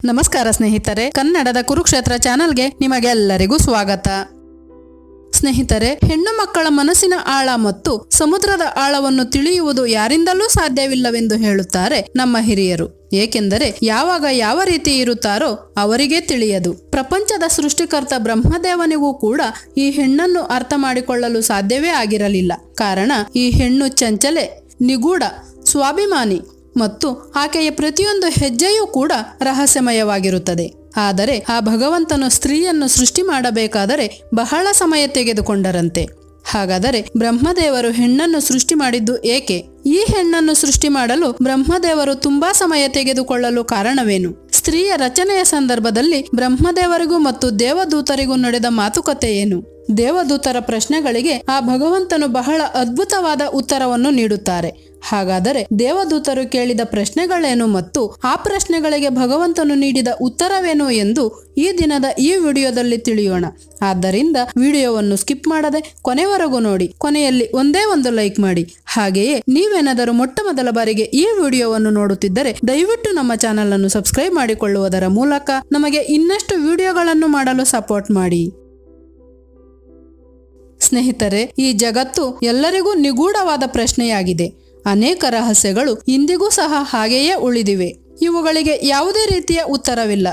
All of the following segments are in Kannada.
ನಮಸ್ಕಾರ ಸ್ನೇಹಿತರೆ ಕನ್ನಡದ ಕುರುಕ್ಷೇತ್ರ ಚಾನೆಲ್ಗೆ ನಿಮಗೆಲ್ಲರಿಗೂ ಸ್ವಾಗತ ಸ್ನೇಹಿತರೆ ಹೆಣ್ಣು ಮಕ್ಕಳ ಮನಸ್ಸಿನ ಆಳ ಮತ್ತು ಸಮುದ್ರದ ಆಳವನ್ನು ತಿಳಿಯುವುದು ಯಾರಿಂದಲೂ ಸಾಧ್ಯವಿಲ್ಲವೆಂದು ಹೇಳುತ್ತಾರೆ ನಮ್ಮ ಹಿರಿಯರು ಏಕೆಂದರೆ ಯಾವಾಗ ಯಾವ ರೀತಿ ಇರುತ್ತಾರೋ ಅವರಿಗೇ ತಿಳಿಯದು ಪ್ರಪಂಚದ ಸೃಷ್ಟಿಕರ್ತ ಬ್ರಹ್ಮದೇವನಿಗೂ ಕೂಡ ಈ ಹೆಣ್ಣನ್ನು ಅರ್ಥ ಮಾಡಿಕೊಳ್ಳಲು ಸಾಧ್ಯವೇ ಆಗಿರಲಿಲ್ಲ ಕಾರಣ ಈ ಹೆಣ್ಣು ಚಂಚಲೆ ನಿಗೂಢ ಸ್ವಾಭಿಮಾನಿ ಮತ್ತು ಆಕೆಯ ಪ್ರತಿಯೊಂದು ಹೆಜ್ಜೆಯೂ ಕೂಡ ರಹಸ್ಯಮಯವಾಗಿರುತ್ತದೆ ಆದರೆ ಆ ಭಗವಂತನು ಸ್ತ್ರೀಯನ್ನು ಸೃಷ್ಟಿ ಮಾಡಬೇಕಾದರೆ ಬಹಳ ಸಮಯ ತೆಗೆದುಕೊಂಡರಂತೆ ಹಾಗಾದರೆ ಬ್ರಹ್ಮದೇವರು ಹೆಣ್ಣನ್ನು ಸೃಷ್ಟಿ ಮಾಡಿದ್ದು ಏಕೆ ಈ ಹೆಣ್ಣನ್ನು ಸೃಷ್ಟಿ ಮಾಡಲು ಬ್ರಹ್ಮದೇವರು ತುಂಬಾ ಸಮಯ ತೆಗೆದುಕೊಳ್ಳಲು ಕಾರಣವೇನು ಸ್ತ್ರೀಯ ರಚನೆಯ ಸಂದರ್ಭದಲ್ಲಿ ಬ್ರಹ್ಮದೇವರಿಗೂ ಮತ್ತು ದೇವದೂತರಿಗೂ ನಡೆದ ಮಾತುಕತೆ ಏನು ದೇವದೂತರ ಪ್ರಶ್ನೆಗಳಿಗೆ ಆ ಭಗವಂತನು ಬಹಳ ಅದ್ಭುತವಾದ ಉತ್ತರವನ್ನು ನೀಡುತ್ತಾರೆ ಹಾಗಾದರೆ ದೇವದೂತರು ಕೇಳಿದ ಪ್ರಶ್ನೆಗಳೇನು ಮತ್ತು ಆ ಪ್ರಶ್ನೆಗಳಿಗೆ ಭಗವಂತನು ನೀಡಿದ ಉತ್ತರವೇನು ಎಂದು ಈ ದಿನದ ಈ ವಿಡಿಯೋದಲ್ಲಿ ತಿಳಿಯೋಣ ಆದ್ದರಿಂದ ವಿಡಿಯೋವನ್ನು ಸ್ಕಿಪ್ ಮಾಡದೆ ಕೊನೆವರೆಗೂ ನೋಡಿ ಕೊನೆಯಲ್ಲಿ ಒಂದೇ ಒಂದು ಲೈಕ್ ಮಾಡಿ ಹಾಗೆಯೇ ನೀವೇನಾದರೂ ಮೊಟ್ಟ ಮೊದಲ ಬಾರಿಗೆ ಈ ವಿಡಿಯೋವನ್ನು ನೋಡುತ್ತಿದ್ದರೆ ದಯವಿಟ್ಟು ನಮ್ಮ ಚಾನಲ್ ಅನ್ನು ಸಬ್ಸ್ಕ್ರೈಬ್ ಮಾಡಿಕೊಳ್ಳುವುದರ ಮೂಲಕ ನಮಗೆ ಇನ್ನಷ್ಟು ವಿಡಿಯೋಗಳನ್ನು ಮಾಡಲು ಸಪೋರ್ಟ್ ಮಾಡಿ ಸ್ನೇಹಿತರೆ ಈ ಜಗತ್ತು ಎಲ್ಲರಿಗೂ ನಿಗೂಢವಾದ ಪ್ರಶ್ನೆಯಾಗಿದೆ ಅನೇಕ ರಹಸ್ಯಗಳು ಇಂದಿಗೂ ಸಹ ಹಾಗೆಯೇ ಉಳಿದಿವೆ ಇವುಗಳಿಗೆ ಯಾವುದೇ ರೀತಿಯ ಉತ್ತರವಿಲ್ಲ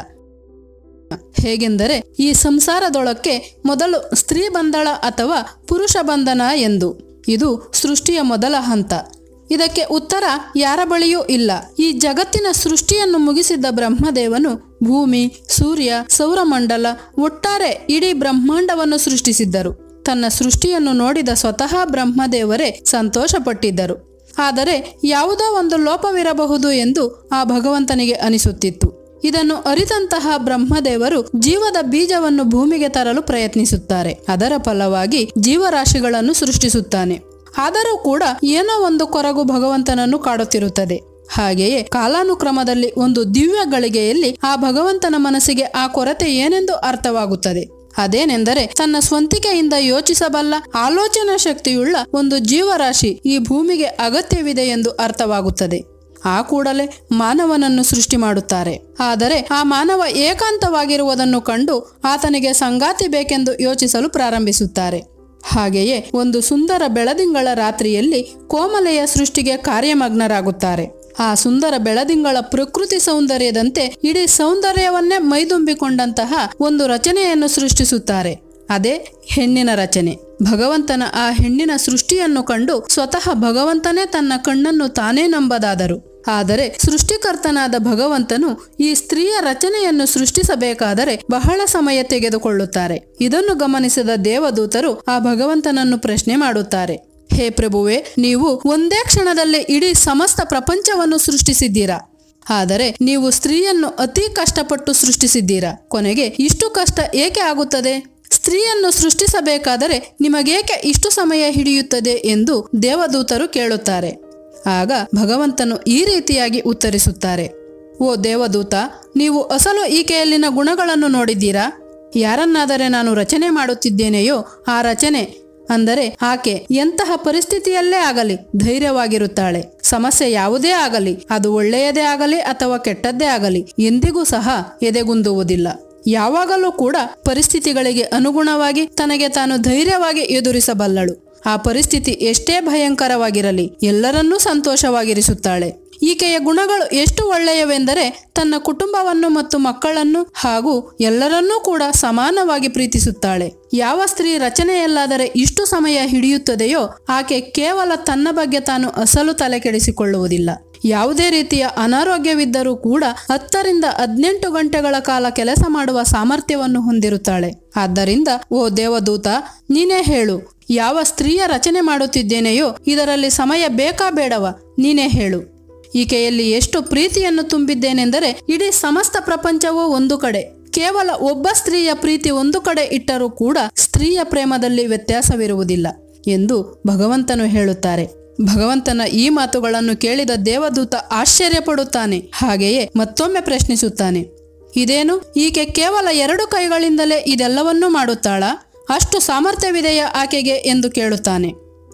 ಹೇಗೆಂದರೆ ಈ ಸಂಸಾರದೊಳಕ್ಕೆ ಮೊದಲು ಸ್ತ್ರೀ ಬಂಧಳ ಅಥವಾ ಪುರುಷ ಬಂಧನ ಎಂದು ಇದು ಸೃಷ್ಟಿಯ ಮೊದಲ ಹಂತ ಇದಕ್ಕೆ ಉತ್ತರ ಯಾರ ಬಳಿಯೂ ಇಲ್ಲ ಈ ಜಗತ್ತಿನ ಸೃಷ್ಟಿಯನ್ನು ಮುಗಿಸಿದ್ದ ಬ್ರಹ್ಮದೇವನು ಭೂಮಿ ಸೂರ್ಯ ಸೌರಮಂಡಲ ಒಟ್ಟಾರೆ ಇಡೀ ಬ್ರಹ್ಮಾಂಡವನ್ನು ಸೃಷ್ಟಿಸಿದ್ದರು ತನ್ನ ಸೃಷ್ಟಿಯನ್ನು ನೋಡಿದ ಸ್ವತಃ ಬ್ರಹ್ಮದೇವರೇ ಸಂತೋಷಪಟ್ಟಿದ್ದರು ಆದರೆ ಯಾವುದೋ ಒಂದು ಲೋಪವಿರಬಹುದು ಎಂದು ಆ ಭಗವಂತನಿಗೆ ಅನಿಸುತ್ತಿತ್ತು ಇದನ್ನು ಅರಿತಂತಹ ಬ್ರಹ್ಮದೇವರು ಜೀವದ ಬೀಜವನ್ನು ಭೂಮಿಗೆ ತರಲು ಪ್ರಯತ್ನಿಸುತ್ತಾರೆ ಅದರ ಫಲವಾಗಿ ಜೀವರಾಶಿಗಳನ್ನು ಸೃಷ್ಟಿಸುತ್ತಾನೆ ಆದರೂ ಕೂಡ ಏನೋ ಒಂದು ಕೊರಗು ಭಗವಂತನನ್ನು ಕಾಡುತ್ತಿರುತ್ತದೆ ಹಾಗೆಯೇ ಕಾಲಾನುಕ್ರಮದಲ್ಲಿ ಒಂದು ದಿವ್ಯ ಗಳಿಗೆಯಲ್ಲಿ ಆ ಭಗವಂತನ ಮನಸ್ಸಿಗೆ ಆ ಕೊರತೆ ಏನೆಂದು ಅರ್ಥವಾಗುತ್ತದೆ ಅದೇನೆಂದರೆ ತನ್ನ ಸ್ವಂತಿಕೆಯಿಂದ ಯೋಚಿಸಬಲ್ಲ ಆಲೋಚನಾ ಶಕ್ತಿಯುಳ್ಳ ಒಂದು ಜೀವರಾಶಿ ಈ ಭೂಮಿಗೆ ಅಗತ್ಯವಿದೆ ಎಂದು ಅರ್ಥವಾಗುತ್ತದೆ ಆ ಕೂಡಲೇ ಮಾನವನನ್ನು ಸೃಷ್ಟಿ ಮಾಡುತ್ತಾರೆ ಆದರೆ ಆ ಮಾನವ ಏಕಾಂತವಾಗಿರುವುದನ್ನು ಕಂಡು ಆತನಿಗೆ ಸಂಗಾತಿ ಬೇಕೆಂದು ಯೋಚಿಸಲು ಪ್ರಾರಂಭಿಸುತ್ತಾರೆ ಹಾಗೆಯೇ ಒಂದು ಸುಂದರ ಬೆಳದಿಂಗಳ ರಾತ್ರಿಯಲ್ಲಿ ಕೋಮಲೆಯ ಸೃಷ್ಟಿಗೆ ಕಾರ್ಯಮಗ್ನರಾಗುತ್ತಾರೆ ಆ ಸುಂದರ ಬೆಳದಿಂಗಳ ಪ್ರಕೃತಿ ಸೌಂದರ್ಯದಂತೆ ಇಡೀ ಸೌಂದರ್ಯವನ್ನೇ ಮೈದುಂಬಿಕೊಂಡಂತಹ ಒಂದು ರಚನೆಯನ್ನು ಸೃಷ್ಟಿಸುತ್ತಾರೆ ಅದೇ ಹೆಣ್ಣಿನ ರಚನೆ ಭಗವಂತನ ಆ ಹೆಣ್ಣಿನ ಸೃಷ್ಟಿಯನ್ನು ಕಂಡು ಸ್ವತಃ ಭಗವಂತನೇ ತನ್ನ ಕಣ್ಣನ್ನು ತಾನೇ ನಂಬದಾದರು ಆದರೆ ಸೃಷ್ಟಿಕರ್ತನಾದ ಭಗವಂತನು ಈ ಸ್ತ್ರೀಯ ರಚನೆಯನ್ನು ಸೃಷ್ಟಿಸಬೇಕಾದರೆ ಬಹಳ ಸಮಯ ತೆಗೆದುಕೊಳ್ಳುತ್ತಾರೆ ಇದನ್ನು ಗಮನಿಸಿದ ದೇವದೂತರು ಆ ಭಗವಂತನನ್ನು ಪ್ರಶ್ನೆ ಮಾಡುತ್ತಾರೆ ಹೇ ಪ್ರಭುವೆ ನೀವು ಒಂದೇ ಕ್ಷಣದಲ್ಲಿ ಇಡೀ ಸಮಸ್ತ ಪ್ರಪಂಚವನ್ನು ಸೃಷ್ಟಿಸಿದ್ದೀರಾ ಆದರೆ ನೀವು ಸ್ತ್ರೀಯನ್ನು ಅತಿ ಕಷ್ಟಪಟ್ಟು ಸೃಷ್ಟಿಸಿದ್ದೀರಾ ಕೊನೆಗೆ ಇಷ್ಟು ಕಷ್ಟ ಏಕೆ ಆಗುತ್ತದೆ ಸ್ತ್ರೀಯನ್ನು ಸೃಷ್ಟಿಸಬೇಕಾದರೆ ನಿಮಗೇಕೆ ಇಷ್ಟು ಸಮಯ ಹಿಡಿಯುತ್ತದೆ ಎಂದು ದೇವದೂತರು ಕೇಳುತ್ತಾರೆ ಆಗ ಭಗವಂತನು ಈ ರೀತಿಯಾಗಿ ಉತ್ತರಿಸುತ್ತಾರೆ ಓ ದೇವದೂತ ನೀವು ಅಸಲು ಈಕೆಯಲ್ಲಿನ ಗುಣಗಳನ್ನು ನೋಡಿದ್ದೀರಾ ಯಾರನ್ನಾದರೆ ನಾನು ರಚನೆ ಮಾಡುತ್ತಿದ್ದೇನೆಯೋ ಆ ರಚನೆ ಅಂದರೆ ಆಕೆ ಎಂತಹ ಪರಿಸ್ಥಿತಿಯಲ್ಲೇ ಆಗಲಿ ಧೈರ್ಯವಾಗಿರುತ್ತಾಳೆ ಸಮಸ್ಯೆ ಯಾವುದೇ ಆಗಲಿ ಅದು ಒಳ್ಳೆಯದೇ ಆಗಲಿ ಅಥವಾ ಕೆಟ್ಟದ್ದೇ ಆಗಲಿ ಎಂದಿಗೂ ಸಹ ಎದೆಗುಂದುವುದಿಲ್ಲ ಯಾವಾಗಲೂ ಕೂಡ ಪರಿಸ್ಥಿತಿಗಳಿಗೆ ಅನುಗುಣವಾಗಿ ತನಗೆ ತಾನು ಧೈರ್ಯವಾಗಿ ಎದುರಿಸಬಲ್ಲಳು ಆ ಪರಿಸ್ಥಿತಿ ಎಷ್ಟೇ ಭಯಂಕರವಾಗಿರಲಿ ಎಲ್ಲರನ್ನೂ ಸಂತೋಷವಾಗಿರಿಸುತ್ತಾಳೆ ಈಕೆಯ ಗುಣಗಳು ಎಷ್ಟು ಒಳ್ಳೆಯವೆಂದರೆ ತನ್ನ ಕುಟುಂಬವನ್ನು ಮತ್ತು ಮಕ್ಕಳನ್ನು ಹಾಗೂ ಎಲ್ಲರನ್ನೂ ಕೂಡ ಸಮಾನವಾಗಿ ಪ್ರೀತಿಸುತ್ತಾಳೆ ಯಾವ ಸ್ತ್ರೀ ರಚನೆಯಲ್ಲಾದರೆ ಇಷ್ಟು ಸಮಯ ಹಿಡಿಯುತ್ತದೆಯೋ ಆಕೆ ಕೇವಲ ತನ್ನ ಬಗ್ಗೆ ತಾನು ಅಸಲು ತಲೆ ಕೆಡಿಸಿಕೊಳ್ಳುವುದಿಲ್ಲ ಯಾವುದೇ ರೀತಿಯ ಅನಾರೋಗ್ಯವಿದ್ದರೂ ಕೂಡ ಹತ್ತರಿಂದ ಹದಿನೆಂಟು ಗಂಟೆಗಳ ಕಾಲ ಕೆಲಸ ಮಾಡುವ ಸಾಮರ್ಥ್ಯವನ್ನು ಹೊಂದಿರುತ್ತಾಳೆ ಆದ್ದರಿಂದ ಓ ದೇವದೂತ ನೀನೇ ಹೇಳು ಯಾವ ಸ್ತ್ರೀಯ ರಚನೆ ಮಾಡುತ್ತಿದ್ದೇನೆಯೋ ಇದರಲ್ಲಿ ಸಮಯ ಬೇಕಾ ಬೇಡವ ನೀನೇ ಹೇಳು ಈಕೆಯಲ್ಲಿ ಎಷ್ಟು ಪ್ರೀತಿಯನ್ನು ತುಂಬಿದ್ದೇನೆಂದರೆ ಇಡೀ ಸಮಸ್ತ ಪ್ರಪಂಚವೂ ಒಂದು ಕಡೆ ಕೇವಲ ಒಬ್ಬ ಸ್ತ್ರೀಯ ಪ್ರೀತಿ ಒಂದು ಕಡೆ ಇಟ್ಟರೂ ಕೂಡ ಸ್ತ್ರೀಯ ಪ್ರೇಮದಲ್ಲಿ ವ್ಯತ್ಯಾಸವಿರುವುದಿಲ್ಲ ಎಂದು ಭಗವಂತನು ಹೇಳುತ್ತಾರೆ ಭಗವಂತನ ಈ ಮಾತುಗಳನ್ನು ಕೇಳಿದ ದೇವದೂತ ಆಶ್ಚರ್ಯಪಡುತ್ತಾನೆ ಹಾಗೆಯೇ ಮತ್ತೊಮ್ಮೆ ಪ್ರಶ್ನಿಸುತ್ತಾನೆ ಇದೇನು ಈಕೆ ಕೇವಲ ಎರಡು ಕೈಗಳಿಂದಲೇ ಇದೆಲ್ಲವನ್ನೂ ಮಾಡುತ್ತಾಳಾ ಅಷ್ಟು ಸಾಮರ್ಥ್ಯವಿದೆಯಾ ಆಕೆಗೆ ಎಂದು ಕೇಳುತ್ತಾನೆ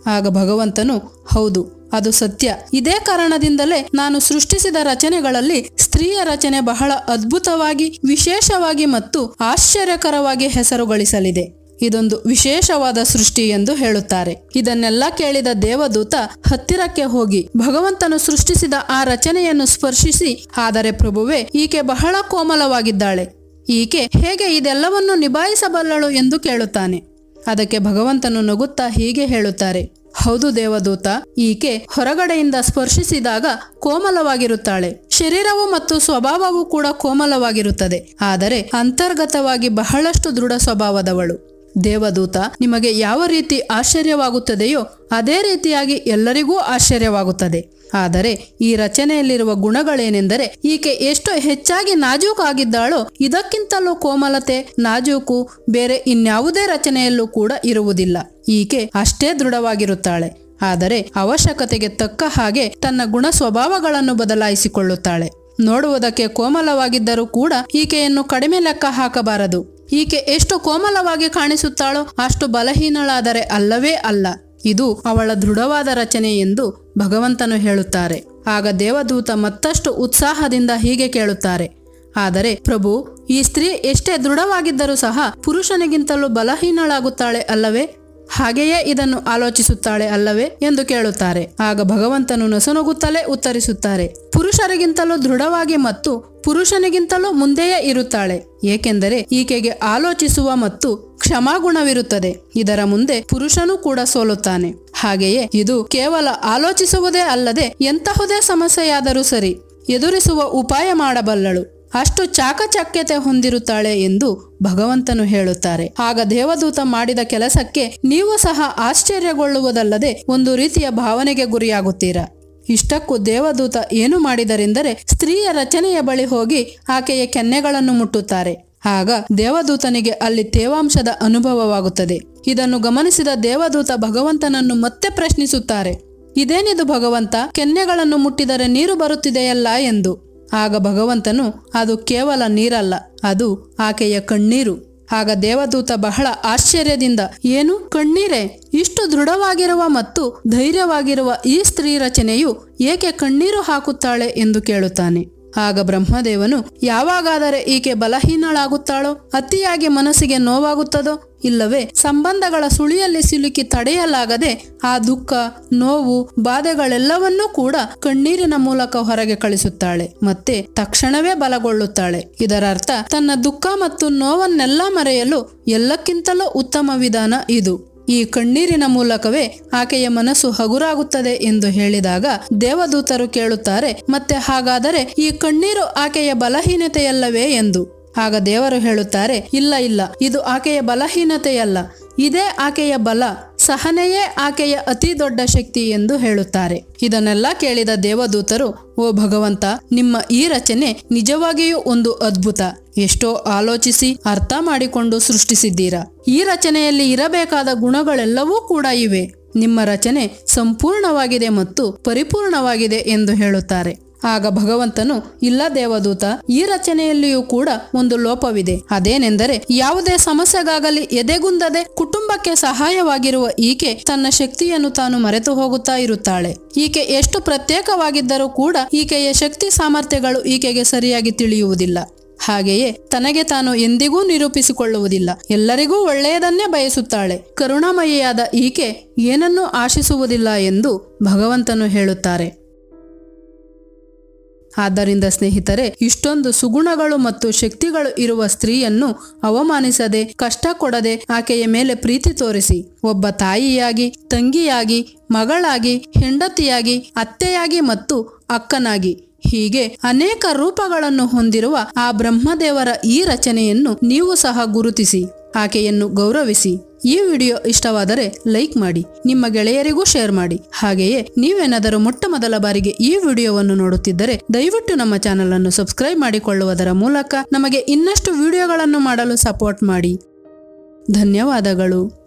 ಆಗ ಭಗವಂತನು ಹೌದು ಅದು ಸತ್ಯ ಇದೇ ಕಾರಣದಿಂದಲೇ ನಾನು ಸೃಷ್ಟಿಸಿದ ರಚನೆಗಳಲ್ಲಿ ಸ್ತ್ರೀಯ ರಚನೆ ಬಹಳ ಅದ್ಭುತವಾಗಿ ವಿಶೇಷವಾಗಿ ಮತ್ತು ಆಶ್ಚರ್ಯಕರವಾಗಿ ಹೆಸರು ಗಳಿಸಲಿದೆ ಇದೊಂದು ವಿಶೇಷವಾದ ಸೃಷ್ಟಿ ಎಂದು ಹೇಳುತ್ತಾರೆ ಇದನ್ನೆಲ್ಲ ಕೇಳಿದ ದೇವದೂತ ಹತ್ತಿರಕ್ಕೆ ಹೋಗಿ ಭಗವಂತನು ಸೃಷ್ಟಿಸಿದ ಆ ರಚನೆಯನ್ನು ಸ್ಪರ್ಶಿಸಿ ಆದರೆ ಪ್ರಭುವೇ ಈಕೆ ಬಹಳ ಕೋಮಲವಾಗಿದ್ದಾಳೆ ಈಕೆ ಹೇಗೆ ಇದೆಲ್ಲವನ್ನು ನಿಭಾಯಿಸಬಲ್ಲಳು ಎಂದು ಕೇಳುತ್ತಾನೆ ಅದಕ್ಕೆ ಭಗವಂತನು ನಗುತ್ತಾ ಹೀಗೆ ಹೇಳುತ್ತಾರೆ ಹೌದು ದೇವದೂತ ಈಕೆ ಹೊರಗಡೆಯಿಂದ ಸ್ಪರ್ಶಿಸಿದಾಗ ಕೋಮಲವಾಗಿರುತ್ತಾಳೆ ಶರೀರವು ಮತ್ತು ಸ್ವಭಾವವೂ ಕೂಡ ಕೋಮಲವಾಗಿರುತ್ತದೆ ಆದರೆ ಅಂತರ್ಗತವಾಗಿ ಬಹಳಷ್ಟು ದೃಢ ಸ್ವಭಾವದವಳು ದೇವದೂತ ನಿಮಗೆ ಯಾವ ರೀತಿ ಆಶ್ಚರ್ಯವಾಗುತ್ತದೆಯೋ ಅದೇ ರೀತಿಯಾಗಿ ಎಲ್ಲರಿಗೂ ಆಶ್ಚರ್ಯವಾಗುತ್ತದೆ ಆದರೆ ಈ ರಚನೆಯಲ್ಲಿರುವ ಗುಣಗಳೇನೆಂದರೆ ಈಕೆ ಎಷ್ಟು ಹೆಚ್ಚಾಗಿ ನಾಜೂಕಾಗಿದ್ದಾಳೋ ಇದಕ್ಕಿಂತಲೂ ಕೋಮಲತೆ ನಾಜೂಕು ಬೇರೆ ಇನ್ಯಾವುದೇ ರಚನೆಯಲ್ಲೂ ಕೂಡ ಇರುವುದಿಲ್ಲ ಈಕೆ ಅಷ್ಟೇ ದೃಢವಾಗಿರುತ್ತಾಳೆ ಆದರೆ ಅವಶ್ಯಕತೆಗೆ ತಕ್ಕ ಹಾಗೆ ತನ್ನ ಗುಣ ಸ್ವಭಾವಗಳನ್ನು ಬದಲಾಯಿಸಿಕೊಳ್ಳುತ್ತಾಳೆ ನೋಡುವುದಕ್ಕೆ ಕೋಮಲವಾಗಿದ್ದರೂ ಕೂಡ ಈಕೆಯನ್ನು ಕಡಿಮೆ ಲೆಕ್ಕ ಹಾಕಬಾರದು ಈಕೆ ಎಷ್ಟು ಕೋಮಲವಾಗಿ ಕಾಣಿಸುತ್ತಾಳೋ ಅಷ್ಟು ಬಲಹೀನಳಾದರೆ ಅಲ್ಲವೇ ಅಲ್ಲ ಇದು ಅವಳ ದೃಢವಾದ ರಚನೆ ಎಂದು ಭಗವಂತನು ಹೇಳುತ್ತಾರೆ ಆಗ ದೇವದೂತ ಮತ್ತಷ್ಟು ಉತ್ಸಾಹದಿಂದ ಹೀಗೆ ಕೇಳುತ್ತಾರೆ ಆದರೆ ಪ್ರಭು ಈ ಸ್ತ್ರೀ ಎಷ್ಟೇ ದೃಢವಾಗಿದ್ದರೂ ಸಹ ಪುರುಷನಿಗಿಂತಲೂ ಬಲಹೀನಳಾಗುತ್ತಾಳೆ ಅಲ್ಲವೇ ಹಾಗೆಯೇ ಇದನ್ನು ಆಲೋಚಿಸುತ್ತಾಳೆ ಅಲ್ಲವೇ ಎಂದು ಕೇಳುತ್ತಾರೆ ಆಗ ಭಗವಂತನು ನಸುನಗುತ್ತಲೇ ಉತ್ತರಿಸುತ್ತಾರೆ ಪುರುಷರಿಗಿಂತಲೂ ದೃಢವಾಗಿ ಮತ್ತು ಪುರುಷನಿಗಿಂತಲೂ ಮುಂದೆಯೇ ಇರುತ್ತಾಳೆ ಏಕೆಂದರೆ ಈಕೆಗೆ ಆಲೋಚಿಸುವ ಮತ್ತು ಕ್ಷಮಾಗುಣವಿರುತ್ತದೆ ಇದರ ಮುಂದೆ ಪುರುಷನೂ ಕೂಡ ಸೋಲುತ್ತಾನೆ ಹಾಗೆಯೇ ಇದು ಕೇವಲ ಆಲೋಚಿಸುವುದೇ ಅಲ್ಲದೆ ಎಂತಹುದೇ ಸಮಸ್ಯೆಯಾದರೂ ಸರಿ ಎದುರಿಸುವ ಉಪಾಯ ಮಾಡಬಲ್ಲಳು ಅಷ್ಟು ಚಾಕಚಕ್ಯತೆ ಹೊಂದಿರುತ್ತಾಳೆ ಎಂದು ಭಗವಂತನು ಹೇಳುತ್ತಾರೆ ಆಗ ದೇವದೂತ ಮಾಡಿದ ಕೆಲಸಕ್ಕೆ ನೀವು ಸಹ ಆಶ್ಚರ್ಯಗೊಳ್ಳುವುದಲ್ಲದೆ ಒಂದು ರೀತಿಯ ಭಾವನೆಗೆ ಗುರಿಯಾಗುತ್ತೀರಾ ಇಷ್ಟಕ್ಕೂ ದೇವದೂತ ಏನು ಮಾಡಿದರೆಂದರೆ ಸ್ತ್ರೀಯ ರಚನೆಯ ಬಳಿ ಹೋಗಿ ಆಕೆಯ ಕೆನ್ನೆಗಳನ್ನು ಮುಟ್ಟುತ್ತಾರೆ ಆಗ ದೇವದೂತನಿಗೆ ಅಲ್ಲಿ ತೇವಾಂಶದ ಅನುಭವವಾಗುತ್ತದೆ ಇದನ್ನು ಗಮನಿಸಿದ ದೇವದೂತ ಭಗವಂತನನ್ನು ಮತ್ತೆ ಪ್ರಶ್ನಿಸುತ್ತಾರೆ ಇದೇನಿದು ಭಗವಂತ ಕೆನ್ನೆಗಳನ್ನು ಮುಟ್ಟಿದರೆ ನೀರು ಬರುತ್ತಿದೆಯಲ್ಲ ಎಂದು ಆಗ ಭಗವಂತನು ಅದು ಕೇವಲ ನೀರಲ್ಲ ಅದು ಆಕೆಯ ಕಣ್ಣೀರು ಆಗ ದೇವದೂತ ಬಹಳ ಆಶ್ಚರ್ಯದಿಂದ ಏನು ಕಣ್ಣೀರೇ ಇಷ್ಟು ದೃಢವಾಗಿರುವ ಮತ್ತು ಧೈರ್ಯವಾಗಿರುವ ಈ ಸ್ತ್ರೀ ರಚನೆಯು ಏಕೆ ಕಣ್ಣೀರು ಹಾಕುತ್ತಾಳೆ ಎಂದು ಕೇಳುತ್ತಾನೆ ಆಗ ಬ್ರಹ್ಮದೇವನು ಯಾವಾಗಾದರೆ ಈಕೆ ಬಲಹೀನಳಾಗುತ್ತಾಳೋ ಅತಿಯಾಗಿ ಮನಸ್ಸಿಗೆ ನೋವಾಗುತ್ತದೋ ಇಲ್ಲವೇ ಸಂಬಂಧಗಳ ಸುಳಿಯಲ್ಲಿ ಸಿಲುಕಿ ತಡೆಯಲಾಗದೆ ಆ ದುಃಖ ನೋವು ಬಾಧೆಗಳೆಲ್ಲವನ್ನೂ ಕೂಡ ಕಣ್ಣೀರಿನ ಮೂಲಕ ಹೊರಗೆ ಕಳಿಸುತ್ತಾಳೆ ಮತ್ತೆ ತಕ್ಷಣವೇ ಬಲಗೊಳ್ಳುತ್ತಾಳೆ ಇದರರ್ಥ ತನ್ನ ದುಃಖ ಮತ್ತು ನೋವನ್ನೆಲ್ಲ ಮರೆಯಲು ಎಲ್ಲಕ್ಕಿಂತಲೂ ಉತ್ತಮ ವಿಧಾನ ಇದು ಈ ಕಣ್ಣೀರಿನ ಮೂಲಕವೇ ಆಕೆಯ ಮನಸ್ಸು ಹಗುರಾಗುತ್ತದೆ ಎಂದು ಹೇಳಿದಾಗ ದೇವದೂತರು ಕೇಳುತ್ತಾರೆ ಮತ್ತೆ ಹಾಗಾದರೆ ಈ ಕಣ್ಣೀರು ಆಕೆಯ ಬಲಹೀನತೆಯಲ್ಲವೇ ಎಂದು ಆಗ ದೇವರು ಹೇಳುತ್ತಾರೆ ಇಲ್ಲ ಇಲ್ಲ ಇದು ಆಕೆಯ ಬಲಹೀನತೆಯಲ್ಲ ಇದೇ ಆಕೆಯ ಬಲ ಸಹನೆಯೇ ಆಕೆಯ ಅತಿ ದೊಡ್ಡ ಶಕ್ತಿ ಎಂದು ಹೇಳುತ್ತಾರೆ ಇದನ್ನೆಲ್ಲ ಕೇಳಿದ ದೇವದೂತರು ಓ ಭಗವಂತ ನಿಮ್ಮ ಈ ರಚನೆ ನಿಜವಾಗಿಯೂ ಒಂದು ಅದ್ಭುತ ಎಷ್ಟೋ ಆಲೋಚಿಸಿ ಅರ್ಥ ಮಾಡಿಕೊಂಡು ಸೃಷ್ಟಿಸಿದ್ದೀರಾ ಈ ರಚನೆಯಲ್ಲಿ ಇರಬೇಕಾದ ಗುಣಗಳೆಲ್ಲವೂ ಕೂಡ ಇವೆ ನಿಮ್ಮ ರಚನೆ ಸಂಪೂರ್ಣವಾಗಿದೆ ಮತ್ತು ಪರಿಪೂರ್ಣವಾಗಿದೆ ಎಂದು ಹೇಳುತ್ತಾರೆ ಆಗ ಭಗವಂತನು ಇಲ್ಲ ದೇವದೂತ ಈ ರಚನೆಯಲ್ಲಿಯೂ ಕೂಡ ಒಂದು ಲೋಪವಿದೆ ಅದೇನೆಂದರೆ ಯಾವುದೇ ಸಮಸ್ಯೆಗಾಗಲಿ ಎದೆಗುಂದದೆ ಕುಟುಂಬಕ್ಕೆ ಸಹಾಯವಾಗಿರುವ ಈಕೆ ತನ್ನ ಶಕ್ತಿಯನ್ನು ತಾನು ಮರೆತು ಹೋಗುತ್ತಾ ಇರುತ್ತಾಳೆ ಈಕೆ ಎಷ್ಟು ಪ್ರತ್ಯೇಕವಾಗಿದ್ದರೂ ಕೂಡ ಈಕೆಯ ಶಕ್ತಿ ಸಾಮರ್ಥ್ಯಗಳು ಈಕೆಗೆ ಸರಿಯಾಗಿ ತಿಳಿಯುವುದಿಲ್ಲ ಹಾಗೆಯೇ ತನಗೆ ತಾನು ಎಂದಿಗೂ ನಿರೂಪಿಸಿಕೊಳ್ಳುವುದಿಲ್ಲ ಎಲ್ಲರಿಗೂ ಒಳ್ಳೆಯದನ್ನೇ ಬಯಸುತ್ತಾಳೆ ಕರುಣಾಮಯಿಯಾದ ಈಕೆ ಏನನ್ನೂ ಆಶಿಸುವುದಿಲ್ಲ ಎಂದು ಭಗವಂತನು ಹೇಳುತ್ತಾರೆ ಆದ್ದರಿಂದ ಸ್ನೇಹಿತರೆ ಇಷ್ಟೊಂದು ಸುಗುಣಗಳು ಮತ್ತು ಶಕ್ತಿಗಳು ಇರುವ ಸ್ತ್ರೀಯನ್ನು ಅವಮಾನಿಸದೆ ಕಷ್ಟ ಕೊಡದೆ ಆಕೆಯ ಮೇಲೆ ಪ್ರೀತಿ ತೋರಿಸಿ ಒಬ್ಬ ತಾಯಿಯಾಗಿ ತಂಗಿಯಾಗಿ ಮಗಳಾಗಿ ಹೆಂಡತಿಯಾಗಿ ಅತ್ತೆಯಾಗಿ ಮತ್ತು ಅಕ್ಕನಾಗಿ ಹೀಗೆ ಅನೇಕ ರೂಪಗಳನ್ನು ಹೊಂದಿರುವ ಆ ಬ್ರಹ್ಮದೇವರ ಈ ರಚನೆಯನ್ನು ನೀವು ಸಹ ಗುರುತಿಸಿ ಆಕೆಯನ್ನು ಗೌರವಿಸಿ ಈ ವಿಡಿಯೋ ಇಷ್ಟವಾದರೆ ಲೈಕ್ ಮಾಡಿ ನಿಮ್ಮ ಗೆಳೆಯರಿಗೂ ಶೇರ್ ಮಾಡಿ ಹಾಗೆಯೇ ನೀವೇನಾದರೂ ಮೊಟ್ಟ ಮೊದಲ ಬಾರಿಗೆ ಈ ವಿಡಿಯೋವನ್ನು ನೋಡುತ್ತಿದ್ದರೆ ದಯವಿಟ್ಟು ನಮ್ಮ ಚಾನಲ್ ಅನ್ನು ಸಬ್ಸ್ಕ್ರೈಬ್ ಮಾಡಿಕೊಳ್ಳುವುದರ ಮೂಲಕ ನಮಗೆ ಇನ್ನಷ್ಟು ವಿಡಿಯೋಗಳನ್ನು ಮಾಡಲು ಸಪೋರ್ಟ್ ಮಾಡಿ ಧನ್ಯವಾದಗಳು